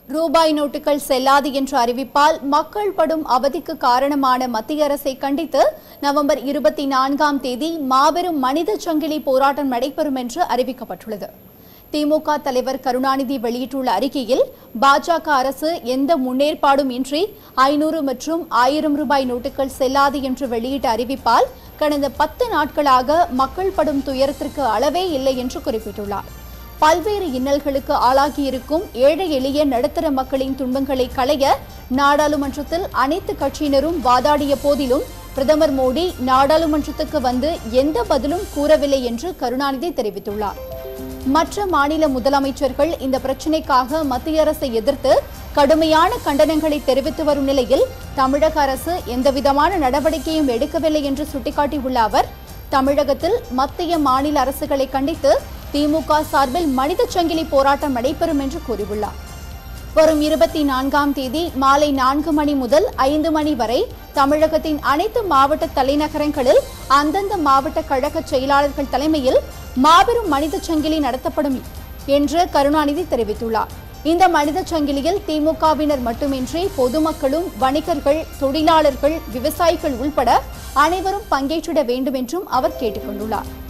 ரூபாய் நோட்டுகள் செல்லாது என்ற அறிவிப்பால் மக்கள் படும் அவதிக்கு காரணமான மத்திய அரசை கண்டித்து நவம்பர் இருபத்தி நான்காம் தேதி மாபெரும் மனித சங்கிலி போராட்டம் நடைபெறும் என்று அறிவிக்கப்பட்டுள்ளது திமுக தலைவர் கருணாநிதி வெளியிட்டுள்ள அறிக்கையில் பாஜக அரசு எந்த முன்னேற்பாடும் இன்றி ஐநூறு மற்றும் ஆயிரம் ரூபாய் நோட்டுகள் செல்லாது என்று வெளியிட்ட அறிவிப்பால் கடந்த பத்து நாட்களாக மக்கள் படும் துயரத்திற்கு அளவே இல்லை என்று குறிப்பிட்டுள்ளார் பல்வேறு இன்னல்களுக்கு ஆளாகியிருக்கும் ஏழை எளிய நடுத்தர மக்களின் துன்பங்களை களைய நாடாளுமன்றத்தில் அனைத்து கட்சியினரும் வாதாடிய போதிலும் பிரதமர் மோடி நாடாளுமன்றத்துக்கு வந்து எந்த பதிலும் கூறவில்லை என்று கருணாநிதி தெரிவித்துள்ளார் மற்ற மாநில முதலமைச்சர்கள் இந்த பிரச்சினைக்காக மத்திய அரசை எதிர்த்து கடுமையான கண்டனங்களை தெரிவித்து வரும் நிலையில் தமிழக அரசு எந்தவிதமான நடவடிக்கையும் எடுக்கவில்லை என்று சுட்டிக்காட்டியுள்ள அவர் தமிழகத்தில் மத்திய மாநில அரசுகளை கண்டித்து திமுக சார்பில் மனித சங்கிலி போராட்டம் நடைபெறும் என்று கூறியுள்ளார் வரும் இருபத்தி நான்காம் தேதி மாலை நான்கு மணி முதல் ஐந்து மணி வரை தமிழகத்தின் அனைத்து மாவட்ட தலைநகரங்களில் அந்தந்த மாவட்ட கழக செயலாளர்கள் தலைமையில் மாபெரும் மனித சங்கிலி நடத்தப்படும் என்று கருணாநிதி தெரிவித்துள்ளார் இந்த மனித சங்கிலியில் திமுகவினர் மட்டுமின்றி பொதுமக்களும் வணிகர்கள் தொழிலாளர்கள் விவசாயிகள் உள்பட அனைவரும் பங்கேற்றிட வேண்டும் என்றும் அவர் கேட்டுக்கொண்டுள்ளார்